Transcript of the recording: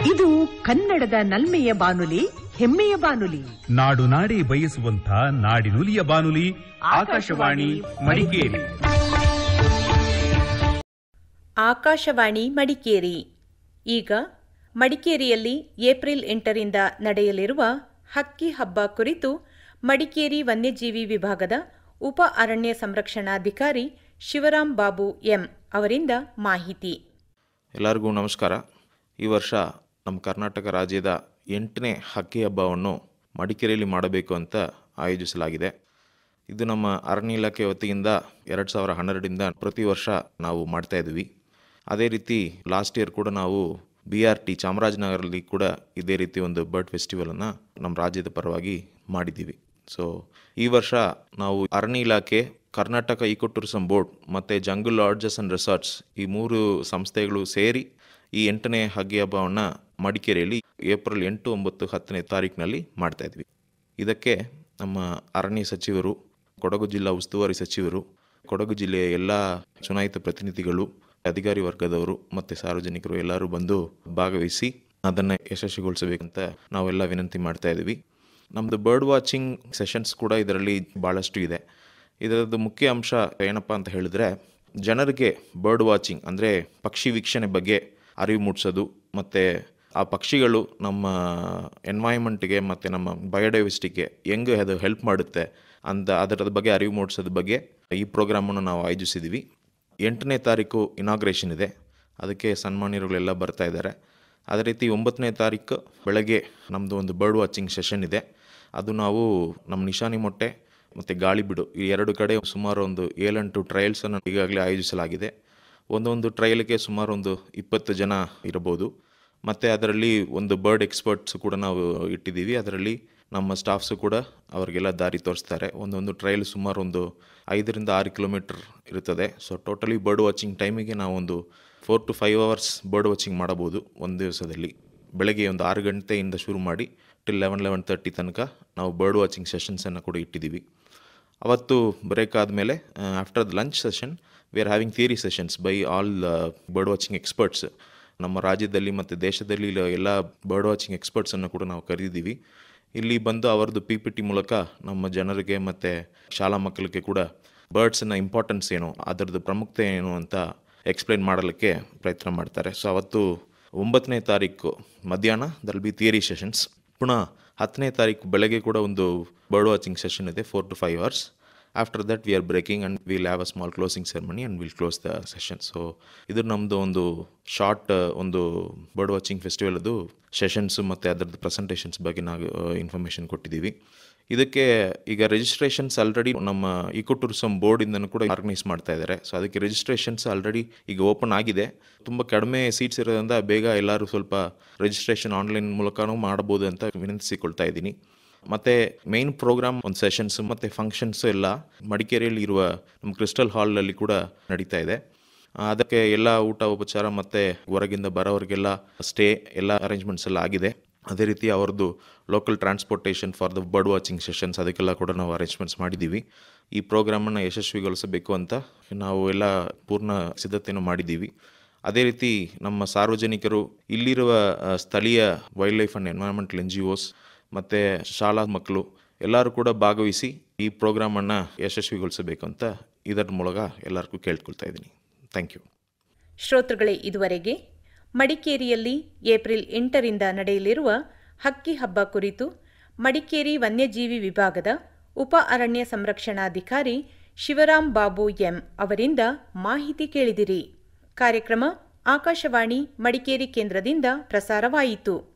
ಇದು ಕನ್ನಡದ ನಲ್ಮೆಯ ಬಾನುಲಿ ಹೆಮ್ಮೆಯ ಬಾನುಲಿ ನಾಡು ನಾಡಿ ಬಯಸುವಂತ ನಾಡಿನುಲಿಯ ಬಾನುಲಿ ಆಕಾಶವಾಣಿ ಮಡಿಕೇರಿ ಆಕಾಶವಾಣಿ ಮಡಿಕೇರಿ ಈಗ ಮಡಿಕೇರಿಯಲ್ಲಿ ಏಪ್ರಿಲ್ ಎಂಟರಿಂದ ನಡೆಯಲಿರುವ ಹಕ್ಕಿ ಹಬ್ಬ ಕುರಿತು ಮಡಿಕೇರಿ ವನ್ಯಜೀವಿ ವಿಭಾಗದ ಉಪ ಅರಣ್ಯ ಸಂರಕ್ಷಣಾಧಿಕಾರಿ ಶಿವರಾಂ ಬಾಬು ಎಂ ಅವರಿಂದ ಮಾಹಿತಿ ಎಲ್ಲರಿಗೂ ನಮಸ್ಕಾರ ಈ ವರ್ಷ ನಮ್ಮ ಕರ್ನಾಟಕ ರಾಜ್ಯದ ಎಂಟನೇ ಹಕ್ಕಿ ಹಬ್ಬವನ್ನು ಮಡಿಕೇರಿಯಲ್ಲಿ ಮಾಡಬೇಕು ಅಂತ ಆಯೋಜಿಸಲಾಗಿದೆ ಇದು ನಮ್ಮ ಅರಣ್ಯ ಇಲಾಖೆ ವತಿಯಿಂದ ಎರಡು ಸಾವಿರ ಹನ್ನೆರಡರಿಂದ ಪ್ರತಿ ವರ್ಷ ನಾವು ಮಾಡ್ತಾ ಇದ್ವಿ ಅದೇ ರೀತಿ ಲಾಸ್ಟ್ ಇಯರ್ ಕೂಡ ನಾವು ಬಿ ಆರ್ ಟಿ ಚಾಮರಾಜನಗರಲ್ಲಿ ಕೂಡ ಇದೇ ರೀತಿ ಒಂದು ಬರ್ಡ್ ಫೆಸ್ಟಿವಲನ್ನು ನಮ್ಮ ರಾಜ್ಯದ ಪರವಾಗಿ ಮಾಡಿದ್ದೀವಿ ಸೊ ಈ ವರ್ಷ ನಾವು ಅರಣ್ಯ ಇಲಾಖೆ ಕರ್ನಾಟಕ ಇಕೋ ಟೂರಿಸಂ ಬೋರ್ಡ್ ಮತ್ತು ಜಂಗಲ್ ಲಾಡ್ಜಸ್ ಆ್ಯಂಡ್ ರೆಸಾರ್ಟ್ಸ್ ಈ ಮೂರು ಸಂಸ್ಥೆಗಳು ಸೇರಿ ಈ ಎಂಟನೇ ಹಗ್ಗಿ ಹಬ್ಬವನ್ನು ಮಡಿಕೇರಿಯಲ್ಲಿ ಏಪ್ರಿಲ್ ಎಂಟು ಒಂಬತ್ತು ಹತ್ತನೇ ತಾರೀಕಿನಲ್ಲಿ ಮಾಡ್ತಾ ಇದ್ವಿ ಇದಕ್ಕೆ ನಮ್ಮ ಅರಣ್ಯ ಸಚಿವರು ಕೊಡಗು ಜಿಲ್ಲಾ ಉಸ್ತುವಾರಿ ಸಚಿವರು ಕೊಡಗು ಜಿಲ್ಲೆಯ ಎಲ್ಲ ಚುನಾಯಿತ ಪ್ರತಿನಿಧಿಗಳು ಅಧಿಕಾರಿ ವರ್ಗದವರು ಮತ್ತು ಸಾರ್ವಜನಿಕರು ಎಲ್ಲರೂ ಬಂದು ಭಾಗವಹಿಸಿ ಅದನ್ನು ಯಶಸ್ವಿಗೊಳಿಸಬೇಕಂತ ನಾವೆಲ್ಲ ವಿನಂತಿ ಮಾಡ್ತಾ ಇದ್ದೀವಿ ನಮ್ಮದು ಬರ್ಡ್ ವಾಚಿಂಗ್ ಸೆಷನ್ಸ್ ಕೂಡ ಇದರಲ್ಲಿ ಭಾಳಷ್ಟು ಇದೆ ಇದರದ್ದು ಮುಖ್ಯ ಅಂಶ ಏನಪ್ಪ ಅಂತ ಹೇಳಿದ್ರೆ ಜನರಿಗೆ ಬರ್ಡ್ ವಾಚಿಂಗ್ ಅಂದರೆ ಪಕ್ಷಿ ವೀಕ್ಷಣೆ ಬಗ್ಗೆ ಅರಿವು ಮೂಡಿಸೋದು ಮತ್ತು ಆ ಪಕ್ಷಿಗಳು ನಮ್ಮ ಎನ್ವೈರ್ಮೆಂಟ್ಗೆ ಮತ್ತು ನಮ್ಮ ಬಯೋಡೈವರ್ಸಿಟಿಗೆ ಹೆಂಗೆ ಅದು ಹೆಲ್ಪ್ ಮಾಡುತ್ತೆ ಅಂತ ಅದರದ ಬಗ್ಗೆ ಅರಿವು ಮೂಡಿಸೋದ್ರ ಬಗ್ಗೆ ಈ ಪ್ರೋಗ್ರಾಮನ್ನು ನಾವು ಆಯೋಜಿಸಿದ್ದೀವಿ ಎಂಟನೇ ತಾರೀಕು ಇನಾಗ್ರೇಷನ್ ಇದೆ ಅದಕ್ಕೆ ಸನ್ಮಾನ್ಯರುಗಳೆಲ್ಲ ಬರ್ತಾ ಇದ್ದಾರೆ ಅದೇ ರೀತಿ ಒಂಬತ್ತನೇ ತಾರೀಕು ಬೆಳಗ್ಗೆ ನಮ್ಮದು ಒಂದು ಬರ್ಡ್ ವಾಚಿಂಗ್ ಸೆಷನ್ ಇದೆ ಅದು ನಾವು ನಮ್ಮ ನಿಶಾನಿ ಮೊಟ್ಟೆ ಮತ್ತು ಗಾಳಿಬೀಡು ಈ ಎರಡು ಕಡೆ ಸುಮಾರು ಒಂದು ಏಳೆಂಟು ಟ್ರಯಲ್ಸನ್ನು ಈಗಾಗಲೇ ಆಯೋಜಿಸಲಾಗಿದೆ ಒಂದೊಂದು ಟ್ರಯಲ್ಗೆ ಸುಮಾರು ಒಂದು ಇಪ್ಪತ್ತು ಜನ ಇರಬಹುದು ಮತ್ತು ಅದರಲ್ಲಿ ಒಂದು ಬರ್ಡ್ ಎಕ್ಸ್ಪರ್ಟ್ಸ್ ಕೂಡ ನಾವು ಇಟ್ಟಿದ್ದೀವಿ ಅದರಲ್ಲಿ ನಮ್ಮ ಸ್ಟಾಫ್ಸು ಕೂಡ ಅವರಿಗೆಲ್ಲ ದಾರಿ ತೋರಿಸ್ತಾರೆ ಒಂದೊಂದು ಟ್ರಯಲ್ ಸುಮಾರು ಒಂದು ಐದರಿಂದ ಆರು ಕಿಲೋಮೀಟರ್ ಇರುತ್ತದೆ ಸೊ ಟೋಟಲಿ ಬರ್ಡ್ ವಾಚಿಂಗ್ ಟೈಮಿಗೆ ನಾವೊಂದು four to five hours bird watching ಮಾಡಬಹುದು ಒಂದು ದಿವಸದಲ್ಲಿ ಬೆಳಗ್ಗೆ ಒಂದು ಆರು ಗಂಟೆಯಿಂದ ಶುರು ಮಾಡಿ ಟಿಲ್ ಲೆವೆನ್ ಲೆವೆನ್ ತರ್ಟಿ ತನಕ ನಾವು ಬರ್ಡ್ ವಾಚಿಂಗ್ ಸೆಷನ್ಸನ್ನು ಕೂಡ ಇಟ್ಟಿದ್ದೀವಿ ಅವತ್ತು ಬ್ರೇಕ್ ಆದಮೇಲೆ after the lunch session we are having theory sessions by all bird watching experts ನಮ್ಮ ರಾಜ್ಯದಲ್ಲಿ ಮತ್ತು ದೇಶದಲ್ಲಿ ಇರೋ ಎಲ್ಲ ಬರ್ಡ್ ವಾಚಿಂಗ್ ಎಕ್ಸ್ಪರ್ಟ್ಸನ್ನು ಕೂಡ ನಾವು ಕರೆದಿದ್ದೀವಿ ಇಲ್ಲಿ ಬಂದು ಅವರದ್ದು ಪಿ ಪಿ ಟಿ ಮೂಲಕ ನಮ್ಮ ಜನರಿಗೆ ಮತ್ತು ಶಾಲಾ ಮಕ್ಕಳಿಗೆ ಕೂಡ ಬರ್ಡ್ಸಿನ ಇಂಪಾರ್ಟೆನ್ಸ್ ಏನು ಅದರದ್ದು ಪ್ರಾಮುಖ್ಯತೆ ಏನು ಅಂತ ಎಕ್ಸ್ಪ್ಲೈನ್ ಮಾಡಲಿಕ್ಕೆ ಪ್ರಯತ್ನ ಮಾಡ್ತಾರೆ ಸೊ ಅವತ್ತು ಒಂಬತ್ತನೇ ತಾರೀಕು ಮಧ್ಯಾಹ್ನ ದಲ್ ಬಿ ಥಿಯರಿ ಸೆಷನ್ಸ್ ಪುನಃ ಹತ್ತನೇ ತಾರೀಕು ಬೆಳಗ್ಗೆ ಕೂಡ ಒಂದು ಬರ್ಡ್ ವಾಚಿಂಗ್ ಸೆಷನ್ ಇದೆ four to five hours after that we are breaking and will have a small closing ceremony and will close the session so ಇದು ನಮ್ಮದು ಒಂದು ಶಾರ್ಟ್ ಒಂದು ಬರ್ಡ್ ವಾಚಿಂಗ್ ಫೆಸ್ಟಿವಲ್ ಅದು ಸೆಷನ್ಸು ಮತ್ತು ಅದರದ್ದು ಪ್ರೆಸೆಂಟೇಷನ್ಸ್ ಬಗ್ಗೆ ನಾವು ಇನ್ಫಾರ್ಮೇಷನ್ ಕೊಟ್ಟಿದ್ದೀವಿ ಇದಕ್ಕೆ ಈಗ ರಿಜಿಸ್ಟ್ರೇಷನ್ಸ್ ಆಲ್ರೆಡಿ ನಮ್ಮ ಇಕೋ ಟೂರಿಸಂ ಬೋರ್ಡಿಂದನೂ ಕೂಡ ಆರ್ಗನೈಸ್ ಮಾಡ್ತಾ ಇದ್ದಾರೆ ಸೊ ಅದಕ್ಕೆ ರಿಜಿಸ್ಟ್ರೇಷನ್ಸ್ ಆಲ್ರೆಡಿ ಈಗ ಓಪನ್ ಆಗಿದೆ ತುಂಬ ಕಡಿಮೆ ಸೀಟ್ಸ್ ಇರೋದ್ರಿಂದ ಬೇಗ ಎಲ್ಲರೂ ಸ್ವಲ್ಪ ರಿಜಿಸ್ಟ್ರೇಷನ್ ಆನ್ಲೈನ್ ಮೂಲಕನೂ ಮಾಡಬಹುದು ಅಂತ ವಿನಂತಿಸಿಕೊಳ್ತಾ ಇದ್ದೀನಿ ಮತ್ತು ಮೇನ್ ಪ್ರೋಗ್ರಾಮ್ ಒಂದು ಸೆಷನ್ಸ್ ಮತ್ತು ಫಂಕ್ಷನ್ಸ್ ಎಲ್ಲ ಮಡಿಕೇರಿಯಲ್ಲಿ ಇರುವ ನಮ್ಮ ಕ್ರಿಸ್ಟಲ್ ಹಾಲ್ನಲ್ಲಿ ಕೂಡ ನಡೀತಾ ಇದೆ ಆ, ಅದಕ್ಕೆ ಎಲ್ಲ ಊಟ ಉಪಚಾರ ಮತ್ತು ಹೊರಗಿಂದ ಬರೋರಿಗೆಲ್ಲ ಸ್ಟೇ ಎಲ್ಲ ಅರೇಂಜ್ಮೆಂಟ್ಸ್ ಎಲ್ಲ ಆಗಿದೆ ಅದೇ ರೀತಿ ಅವ್ರದ್ದು local transportation for the bird watching sessions ಅದಕ್ಕೆಲ್ಲ ಕೂಡ ನಾವು ಅರೇಂಜ್ಮೆಂಟ್ಸ್ ಮಾಡಿದ್ದೀವಿ ಈ ಪ್ರೋಗ್ರಾಮನ್ನು ಯಶಸ್ವಿಗೊಳಿಸಬೇಕು ಅಂತ ನಾವು ಎಲ್ಲ ಪೂರ್ಣ ಸಿದ್ಧತೆಯನ್ನು ಮಾಡಿದ್ದೀವಿ ಅದೇ ರೀತಿ ನಮ್ಮ ಸಾರ್ವಜನಿಕರು ಇಲ್ಲಿರುವ ಆ, ಸ್ಥಳೀಯ wildlife and environmental N G Os ಮತ್ತು ಶಾಲಾ ಮಕ್ಕಳು ಎಲ್ಲರೂ ಕೂಡ ಭಾಗವಹಿಸಿ ಈ ಪ್ರೋಗ್ರಾಮನ್ನು ಯಶಸ್ವಿಗೊಳಿಸಬೇಕು ಅಂತ ಇದರ ಮೂಲಕ ಎಲ್ಲರಿಗೂ ಕೇಳ್ಕೊಳ್ತಾ ಇದ್ದೀನಿ ಥ್ಯಾಂಕ್ ಯು ಶ್ರೋತೃಗಳೇ ಇದುವರೆಗೆ ಮಡಿಕೇರಿಯಲ್ಲಿ ಏಪ್ರಿಲ್ ಎಂಟರಿಂದ ನಡೆಯಲಿರುವ ಹಕ್ಕಿ ಹಬ್ಬ ಕುರಿತು ಮಡಿಕೇರಿ ವನ್ಯಜೀವಿ ವಿಭಾಗದ ಉಪ ಅರಣ್ಯ ಸಂರಕ್ಷಣಾಧಿಕಾರಿ ಶಿವರಾಂ ಬಾಬು ಎಂ ಅವರಿಂದ ಮಾಹಿತಿ ಕೇಳಿದಿರಿ ಕಾರ್ಯಕ್ರಮ ಆಕಾಶವಾಣಿ ಮಡಿಕೇರಿ ಕೇಂದ್ರದಿಂದ ಪ್ರಸಾರವಾಯಿತು